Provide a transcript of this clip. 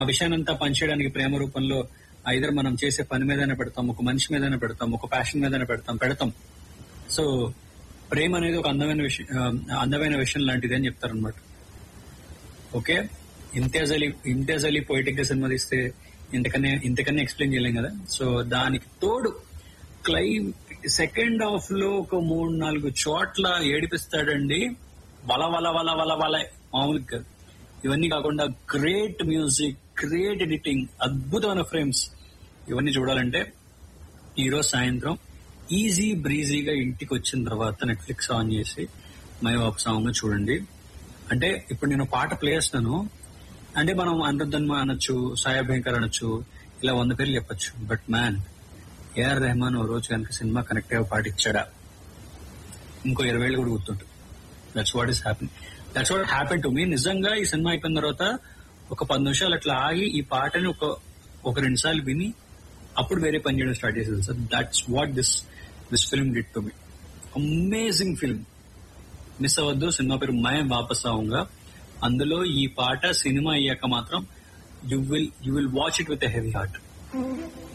ఆ విషయాన్ని అంతా పనిచేయడానికి ప్రేమ రూపంలో ఐదర్ మనం చేసే పని మీదనే పెడతాం ఒక మనిషి మీదనే పెడతాం ఒక ప్యాషన్ మీదనే పెడతాం పెడతాం సో ప్రేమ అనేది ఒక అందమైన విషయం ఆ, అందమైన విషయం లాంటిది అని చెప్తారనమాట ఓకే ఇంతియాజ్ అలీ ఇంతియాజ్ అలీ పోయిటిక్ గా సినిమా తీస్తే ఇంతకన్నా ఇంతకన్నా ఎక్స్ప్లెయిన్ చేయలేం కదా సో దానికి తోడు క్లై సెకండ్ హాఫ్ లో ఒక మూడు నాలుగు చోట్ల ఏడిపిస్తాడండి వల వల వల వల వల మామూలుగా కాదు. ఇవన్నీ కాకుండా గ్రేట్ మ్యూజిక్ గ్రేట్ ఎడిటింగ్ అద్భుతమైన ఫ్రేమ్స్ ఇవన్నీ చూడాలంటే ఈ రోజు సాయంత్రం ఈజీ బ్రీజీగా ఇంటికి వచ్చిన తర్వాత నెట్ఫ్లిక్స్ ఆన్ చేసి మై ఒక సాంగ్ చూడండి అంటే ఇప్పుడు నేను పాట ప్లే చేస్తాను అంటే మనం అనిరుద్ధన్మ అనొచ్చు సాయా భయంకర్ అనొచ్చు ఇలా వంద పేర్లు చెప్పొచ్చు బట్ మ్యాన్ ఏఆర్ రెహమాన్ ఓ రోజు కనుక సినిమా కనెక్ట్ అయ్యే పాట ఇచ్చాడా ఇంకో ఇరవై ఏళ్ళు కూడా గుర్తుంటుంది that's what is happy that's what happen to me నిజంగా ఈ సినిమా అయిపోయిన తర్వాత ఒక పది నిమిషాలు అట్లా ఆగి ఈ పాటని ఒక ఒక రెండు సార్లు విని అప్పుడు వేరే పని చేయడం స్టార్ట్ చేసేది sir that's what this this film did to me amazing film miss అవ్వద్దు సినిమా పేరు మై వాపస్ ఆవుగా అందులో ఈ పాట సినిమా అయ్యాక మాత్రం you will you will watch it with heavy heart